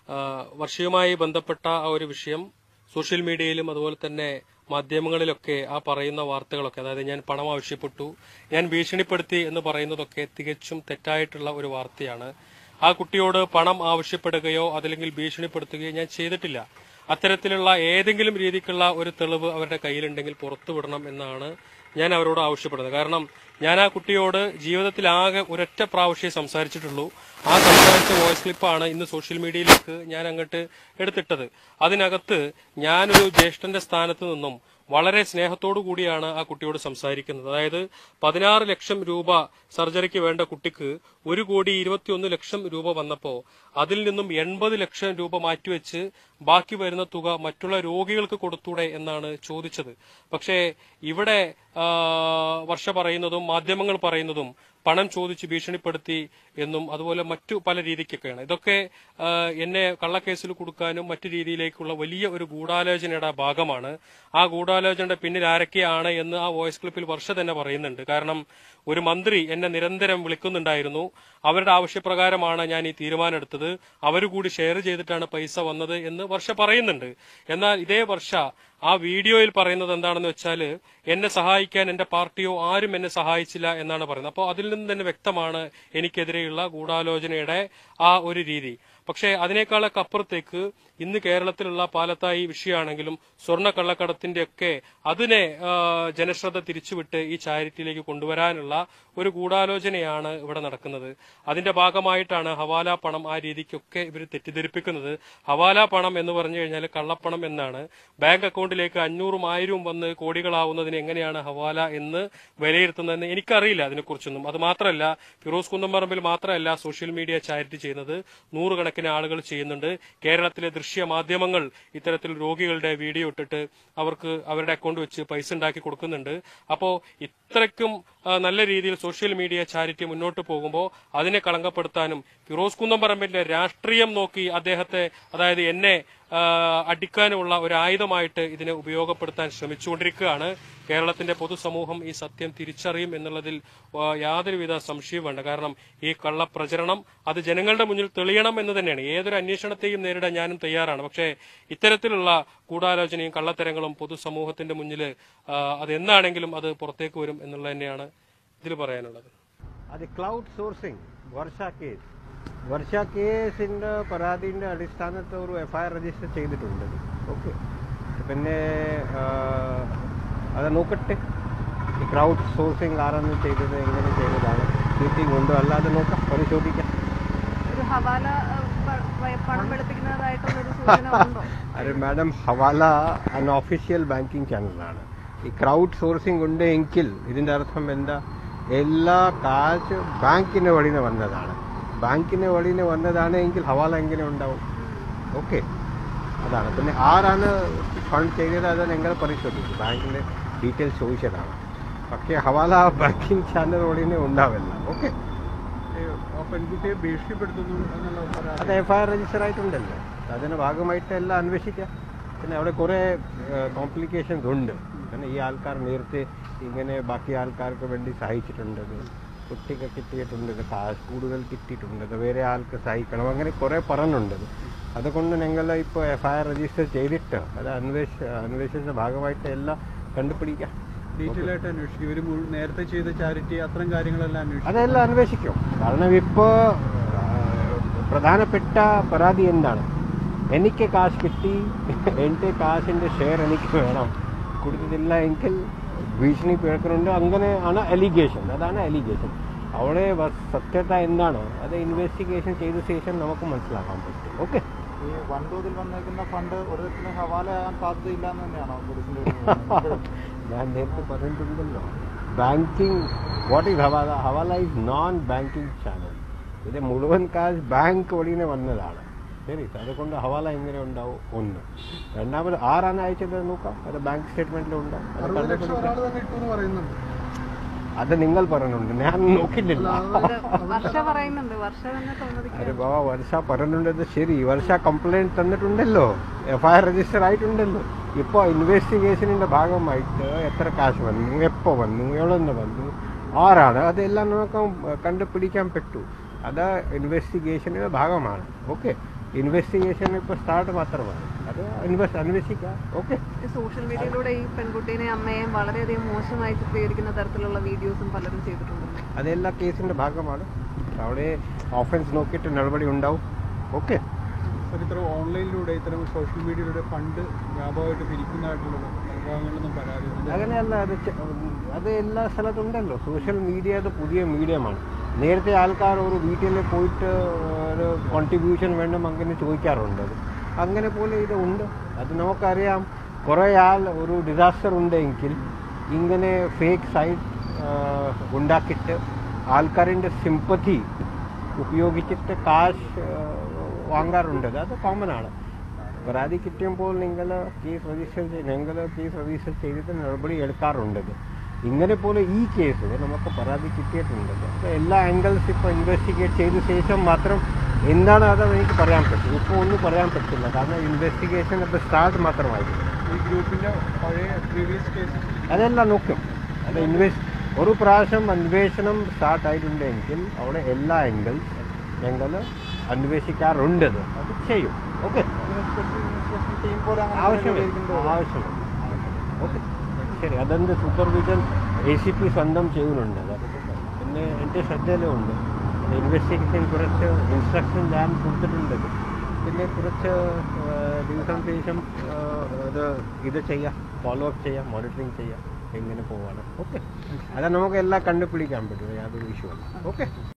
ആ, വർഷയുമായി ബന്ധപ്പെട്ട ആ ഒരു വിഷയം സോഷ്യൽ മീഡിയയിലും അതുപോലെ തന്നെ മാധ്യമങ്ങളിലൊക്കെ ആ പറയുന്ന വാർത്തകളൊക്കെ അതായത് ഞാൻ പണം ആവശ്യപ്പെട്ടു ഞാൻ ഭീഷണിപ്പെടുത്തി എന്ന് പറയുന്നതൊക്കെ തികച്ചും തെറ്റായിട്ടുള്ള ഒരു വാർത്തയാണ് ആ കുട്ടിയോട് പണം ആവശ്യപ്പെടുകയോ അതല്ലെങ്കിൽ ഭീഷണിപ്പെടുത്തുകയോ ഞാൻ ചെയ്തിട്ടില്ല അത്തരത്തിലുള്ള ഏതെങ്കിലും രീതിക്കുള്ള ഒരു തെളിവ് അവരുടെ കയ്യിലുണ്ടെങ്കിൽ പുറത്തു വിടണം എന്നാണ് ഞാൻ അവരോട് ആവശ്യപ്പെടുന്നത് കാരണം ഞാൻ ആ കുട്ടിയോട് ജീവിതത്തിൽ ആകെ ഒരൊറ്റ പ്രാവശ്യമേ സംസാരിച്ചിട്ടുള്ളൂ ആ സംസാരിച്ച വോയിസ് ക്ലിപ്പാണ് ഇന്ന് സോഷ്യൽ മീഡിയയിലേക്ക് ഞാൻ അങ്ങോട്ട് എടുത്തിട്ടത് അതിനകത്ത് ഞാനൊരു ജ്യേഷ്ഠന്റെ സ്ഥാനത്ത് നിന്നും വളരെ സ്നേഹത്തോടു കൂടിയാണ് ആ കുട്ടിയോട് സംസാരിക്കുന്നത് അതായത് പതിനാറ് ലക്ഷം രൂപ സർജറിക്ക് വേണ്ട കുട്ടിക്ക് ഒരു കോടി ഇരുപത്തിയൊന്ന് ലക്ഷം രൂപ വന്നപ്പോ അതിൽ നിന്നും എൺപത് ലക്ഷം രൂപ മാറ്റിവെച്ച് ബാക്കി വരുന്ന തുക മറ്റുള്ള രോഗികൾക്ക് കൊടുത്തൂടെ എന്നാണ് ചോദിച്ചത് പക്ഷേ ഇവിടെ ആ, വർഷ പറയുന്നതും മാധ്യമങ്ങൾ പറയുന്നതും പണം ചോദിച്ച് ഭീഷണിപ്പെടുത്തി എന്നും അതുപോലെ മറ്റു പല രീതിക്കൊക്കെയാണ് ഇതൊക്കെ ആ, എന്നെ കള്ളക്കേസിൽ കൊടുക്കാനും മറ്റു രീതിയിലേക്കുള്ള വലിയ ഒരു ഗൂഢാലോചനയുടെ ഭാഗമാണ് ആ ഗൂഢാലോചനയുടെ പിന്നിൽ ആരൊക്കെയാണ് എന്ന് ആ വോയിസ് ക്ലിപ്പിൽ വർഷ തന്നെ പറയുന്നുണ്ട് കാരണം ഒരു മന്ത്രി എന്നെ നിരന്തരം വിളിക്കുന്നുണ്ടായിരുന്നു അവരുടെ ആവശ്യപ്രകാരമാണ് ഞാൻ ഈ തീരുമാനം എടുത്തത് അവർ കൂടി ഷെയർ ചെയ്തിട്ടാണ് പൈസ വന്നത് എന്ന് വർഷ പറയുന്നുണ്ട് എന്നാൽ ഇതേ വർഷ ആ വീഡിയോയിൽ പറയുന്നത് എന്താണെന്ന് വെച്ചാൽ എന്നെ സഹായിക്കാൻ എന്റെ പാർട്ടിയോ ആരും എന്നെ സഹായിച്ചില്ല എന്നാണ് പറയുന്നത് അപ്പോൾ അതിൽ നിന്ന് തന്നെ വ്യക്തമാണ് എനിക്കെതിരെയുള്ള ഗൂഢാലോചനയുടെ ആ ഒരു രീതി പക്ഷേ അതിനേക്കാളൊക്കെ അപ്പുറത്തേക്ക് ഇന്ന് കേരളത്തിലുള്ള പാലത്തായി വിഷയമാണെങ്കിലും സ്വർണ്ണ കള്ളക്കടത്തിന്റെ ഒക്കെ അതിനെ ആ, ജനശ്രദ്ധ തിരിച്ചുവിട്ട് ഈ ചാരിറ്റിയിലേക്ക് കൊണ്ടുവരാനുള്ള ഒരു ഗൂഢാലോചനയാണ് ഇവിടെ നടക്കുന്നത് അതിന്റെ ഭാഗമായിട്ടാണ് ഹവാല പണം ആ രീതിക്കൊക്കെ ഇവർ തെറ്റിദ്ധരിപ്പിക്കുന്നത് ഹവാല പണം എന്ന് പറഞ്ഞു കഴിഞ്ഞാൽ കള്ളപ്പണം എന്നാണ് ബാങ്ക് അക്കൗണ്ടിലേക്ക് അഞ്ഞൂറും ആയിരവും വന്ന് കോടികളാവുന്നതിന് എങ്ങനെയാണ് ഹവാല എന്ന് വിലയിരുത്തുന്നതെന്ന് എനിക്കറിയില്ല അതിനെക്കുറിച്ചൊന്നും അത് മാത്രമല്ല ഫിറോസ് കുന്നംപറമ്പിൽ മാത്രമല്ല സോഷ്യൽ മീഡിയ ചാരിറ്റി ചെയ്യുന്നത് നൂറുകണക്കിന് ആളുകൾ ചെയ്യുന്നുണ്ട് കേരളത്തിലെ ദൃശ്യ മാധ്യമങ്ങൾ ഇത്തരത്തിൽ രോഗികളുടെ വീഡിയോ ഇട്ടിട്ട് അവർക്ക് അവരുടെ അക്കൗണ്ട് വെച്ച് പൈസ ഉണ്ടാക്കി കൊടുക്കുന്നുണ്ട് അപ്പോ ഇത്രയ്ക്കും ആ, നല്ല രീതിയിൽ സോഷ്യൽ മീഡിയ ചാരിറ്റി മുന്നോട്ട് പോകുമ്പോൾ അതിനെ കളങ്കപ്പെടുത്താനും ഫിറോസ് കുന്നംപറമ്പിന്റെ രാഷ്ട്രീയം നോക്കി അദ്ദേഹത്തെ അതായത് എന്നെ ആ, അടിക്കാനുമുള്ള ഒരു ആയുധമായിട്ട് ഇതിനെ ഉപയോഗപ്പെടുത്താൻ ശ്രമിച്ചുകൊണ്ടിരിക്കുകയാണ് കേരളത്തിന്റെ പൊതുസമൂഹം ഈ സത്യം തിരിച്ചറിയും എന്നുള്ളതിൽ ആ, യാതൊരുവിധ സംശയവും വേണ്ട കാരണം ഈ കള്ളപ്രചരണം അത് ജനങ്ങളുടെ മുന്നിൽ തെളിയണം എന്ന് തന്നെയാണ് ഏതൊരു അന്വേഷണത്തെയും നേരിടാൻ ഞാനും തയ്യാറാണ് പക്ഷേ ഇത്തരത്തിലുള്ള ഗൂഢാലോചനയും കള്ളത്തരങ്ങളും പൊതുസമൂഹത്തിന്റെ മുന്നിൽ അത് എന്നാണെങ്കിലും അത് പുറത്തേക്ക് വരും എന്നുള്ളത് തന്നെയാണ് ഇതിൽ പറയാനുള്ളത് അത് crowd sourcing Varsha case Varsha കേസിന്റെ പരാതിന്റെ അടിസ്ഥാനത്തിൽ ഒരു എഫ്ഐആർ രജിസ്റ്റർ ചെയ്തിട്ടുണ്ട് ഓക്കെ പിന്നെ ആ, അത് നോക്കട്ടെ ഈ ക്രൗഡ് സോഴ്സിംഗ് ആരാണ് ചെയ്തത് എങ്ങനെ ചെയ്തതാണ് മീറ്റിംഗ് ഉണ്ടോ അല്ലാതെ നോക്കാം പരിശോധിക്കാം ഒരു ഹവാല ഏഹ്, പ- പ- പണം വെളുപ്പിക്കുന്നതായിട്ടുള്ളൊരു സൂചന ഉണ്ടോ അരെ madam hawala unofficial banking ചാനലാണ് ഈ ക്രൗഡ് സോഴ്സിംഗ് ഉണ്ട് എങ്കിൽ ഇതിന്റെ അർത്ഥം എന്താ എല്ലാ കാശ് ബാങ്കിന്റെ വഴിന്ന് വന്നതാണ് ബാങ്കിന്റെ വഴിന്ന് വന്നതാണ് എങ്കിൽ ഹവാല എങ്ങനെ ഉണ്ടാവും ഓക്കെ അതാണ് പിന്നെ ആരാണ് ഫണ്ട് ചെയ്തത് അത് നിങ്ങൾ പരിശോധിക്കും ബാങ്കിന്റെ ഡീറ്റെയിൽസ് ചോദിച്ചതാണ് പക്ഷേ ഹവാല ബാങ്കിങ് ചാനൽ വഴിനെ ഉണ്ടാവില്ല ഓക്കെ ആ പെൺകുട്ടിയെ ഭീഷണിപ്പെടുത്തുന്നു എന്നുള്ള പരാതി അത് എഫ് ഐ ആർ രജിസ്റ്റർ ആയിട്ടുണ്ടല്ലോ അതിന്റെ ഭാഗമായിട്ട് എല്ലാം അന്വേഷിക്കാം പിന്നെ അവിടെ കുറേ കോംപ്ലിക്കേഷൻസ് ഉണ്ട് കാരണം ഈ ആൾക്കാർ നേരത്തെ ഇങ്ങനെ ബാക്കി ആൾക്കാർക്ക് വേണ്ടി സഹായിച്ചിട്ടുണ്ട് കുട്ടിക്ക് കിട്ടിയിട്ടുണ്ട് കാശ് കൂടുതൽ കിട്ടിയിട്ടുണ്ട് വേറെ ആൾക്ക് സഹായിക്കണം അങ്ങനെ കുറേ പറഞ്ഞുണ്ട് അതുകൊണ്ട് ഞങ്ങൾ ഇപ്പോൾ എഫ് ഐ ആർ രജിസ്റ്റർ ചെയ്തിട്ട് അത് അന്വേഷ അന്വേഷണ ഭാഗമായിട്ട് എല്ലാം കണ്ടുപിടിക്കാം ഡീറ്റെയിൽ ആയിട്ട് അന്വേഷിക്കും ഇവര് മുഴു- നേരത്തെ ചെയ്ത ചാരിറ്റി അത്തരം കാര്യങ്ങളെല്ലാം അന്വേഷിക്കും അതെല്ലാം അന്വേഷിക്കും കാരണം ഇപ്പോൾ പ്രധാനപ്പെട്ട പരാതി എന്താണ് എനിക്ക് കാശ് കിട്ടി എൻ്റെ കാശിൻ്റെ ഷെയർ എനിക്ക് വേണം കൊടുത്തിട്ടില്ല എങ്കിൽ ഭീഷണി പേർക്കുന്നുണ്ട് അങ്ങനെ ആണ് അലിഗേഷൻ അതാണ് അലിഗേഷൻ അവിടെ വ- സത്യത എന്താണ് അത് ഇൻവെസ്റ്റിഗേഷൻ ചെയ്ത ശേഷം നമുക്ക് മനസ്സിലാക്കാൻ പറ്റും ഓക്കെ ഈ വൻതോതിൽ വന്നേക്കുന്ന ഫണ്ട് ഒരിടത്തും ഹവാലയാകാൻ സാധ്യതയില്ല എന്ന് തന്നെയാണോ പോലീസിന്റെ ഒരു നിഗമനം? ഞാൻ നേരത്തെ പറഞ്ഞിട്ടുണ്ടല്ലോ banking what is hawala hawala is non banking channel ഇത് മുഴുവൻ കാശ് ബാങ്ക് വഴിനെ വന്നതാണ് ശരി അതുകൊണ്ട് ഹവാല എങ്ങനെ ഉണ്ടാവും ഒന്ന് രണ്ടാമത് ആരാണ് അയച്ചത് നോക്കാം അത് ബാങ്ക് സ്റ്റേറ്റ്മെന്റിൽ ഉണ്ടാവും അത് അറുപത് ലക്ഷം കണ്ടുപിടിക്കാം. ഒരാൾ തന്നെ ഇട്ടു എന്ന് പറയുന്നുണ്ട് അത് നിങ്ങൾ പറയുന്നുണ്ട് ഞാൻ നോക്കിയിട്ടില്ല വർഷ പറയുന്നുണ്ട് വർഷ തന്നെ സമ്മതിക്കുക അരെ ബാബा വർഷ പറയുന്നുണ്ടത് ശരി വർഷ കംപ്ലൈന്റ് തന്നിട്ടുണ്ടല്ലോ എഫ് ഐ ആർ രജിസ്റ്റർ ആയിട്ടുണ്ടല്ലോ ഇപ്പോൾ ഇൻവെസ്റ്റിഗേഷനിന്റെ ഭാഗമായിട്ട് എത്ര കാശ് വന്നു എപ്പോൾ വന്നു എവിടെ വന്നു ആരാണ് അതെല്ലാം നമുക്ക് കണ്ടുപിടിക്കാൻ പറ്റൂ അത് ഇൻവെസ്റ്റിഗേഷനിന്റെ ഭാഗമാണ് ഓക്കെ ഇൻവെസ്റ്റിഗേഷൻ ഇപ്പോൾ സ്റ്റാർട്ട് മാത്രമാണ് അത് ഇൻവെസ്റ്റ് അന്വേഷിക്കാം ഓക്കെ ഈ സോഷ്യൽ മീഡിയയിലൂടെ ഈ പെൺകുട്ടീനെ അമ്മയെയും വളരെയധികം മോശമായി ചിത്രീകരിക്കുന്ന തരത്തിലുള്ള വീഡിയോസും പലരും ചെയ്തിട്ടുണ്ട് അതെല്ലാം കേസിൻ്റെ ഭാഗമാണ് അവിടെ ഓഫൻസ് നോക്കിയിട്ട് നടപടി ഉണ്ടാവും ഓക്കെ സർ ഇത്തരം ഓൺലൈനിലൂടെ ഇത്തരം സോഷ്യൽ മീഡിയയിലൂടെ ഫണ്ട് വ്യാപകമായിട്ട് പിരിക്കുന്നതായിട്ടുള്ള വിഭാഗങ്ങളിലൊന്നും പരാതി വന്നില്ല. അങ്ങനെയല്ല അത് ചെ- അത് എല്ലാ സ്ഥലത്തുണ്ടല്ലോ സോഷ്യൽ മീഡിയ അത് പുതിയ മീഡിയമാണ് നേരത്തെ ആൾക്കാർ ഒരു വീട്ടിൽ പോയിട്ട് ഒരു കോൺട്രിബ്യൂഷൻ വേണം അങ്ങനെ ചോദിക്കാറുണ്ട് അത് അങ്ങനെ പോലെ ഇത് ഉണ്ട് അത് നമുക്കറിയാം കുറേ ആൾ ഒരു ഡിസാസ്റ്റർ ഉണ്ടെങ്കിൽ ഇങ്ങനെ ഫേക്ക് സൈറ്റ് ഉണ്ടാക്കിയിട്ട് ആൾക്കാരിൻ്റെ സിമ്പത്തി ഉപയോഗിച്ചിട്ട് കാശ് ആ, വാങ്ങാറുണ്ട് അത് കോമൺ ആണ് പരാതി കിട്ടുമ്പോൾ നിങ്ങൾ കേസ് രജിസ്റ്റർ ചെയ്ത് ഞങ്ങൾ കേസ് രജിസ്റ്റർ ചെയ്തിട്ട് നടപടി എടുക്കാറുണ്ട് ഇങ്ങനെ പോലെ ഈ കേസ് നമുക്ക് പരാതി കിട്ടിയിട്ടുണ്ട് അപ്പോൾ എല്ലാ ആംഗിൾസ് ഇപ്പോൾ ഇൻവെസ്റ്റിഗേറ്റ് ചെയ്ത ശേഷം മാത്രം എന്താണ് അത് എനിക്ക് പറയാൻ പറ്റും ഇപ്പോൾ ഒന്നും പറയാൻ പറ്റില്ല കാരണം ഇൻവെസ്റ്റിഗേഷൻ ഇപ്പോൾ സ്റ്റാർട്ട് മാത്രമായിരിക്കും ഈ ഗ്രൂപ്പിന്റെ പഴയ പ്രീവിയസ് കേസ് അതെല്ലാം നോക്കും അത് ഇൻവെസ്റ്റ് ഒരു പ്രാവശ്യം അന്വേഷണം സ്റ്റാർട്ട് ആയിട്ടുണ്ടെങ്കിൽ അവിടെ എല്ലാ ആംഗിൾസ് ഞങ്ങൾ അന്വേഷിക്കാറുണ്ട് അത് അത് ചെയ്യും ഓക്കെ ചെയ്യുമ്പോൾ അങ്ങനെ ആവശ്യമില്ല പരിഹരിക്കുന്നത് ആവശ്യമില്ല ഓക്കെ ശരി അതെന്ത് സൂപ്പർവിഷൻ എ സി പി സ്വന്തം ചെയ്യുന്നുണ്ട് അത് പിന്നെ എൻ്റെ ശ്രദ്ധയിലും ഉണ്ട് ഇൻവെസ്റ്റിഗേഷൻ കുറച്ച് ഇൻസ്ട്രക്ഷൻ ഞാൻ കൊടുത്തിട്ടുണ്ട് പിന്നെ കുറച്ച് ആ, ദിവസം ശേഷം ആ, ഇത് ഇത് ചെയ്യാം ഫോളോ അപ്പ് ചെയ്യാം മോണിറ്ററിങ് ചെയ്യാം എങ്ങനെ പോവാണ് ഓക്കെ അത് നമുക്ക് എല്ലാം കണ്ടുപിടിക്കാൻ പറ്റും യാതൊരു ഇഷ്യൂ അല്ല ഓക്കെ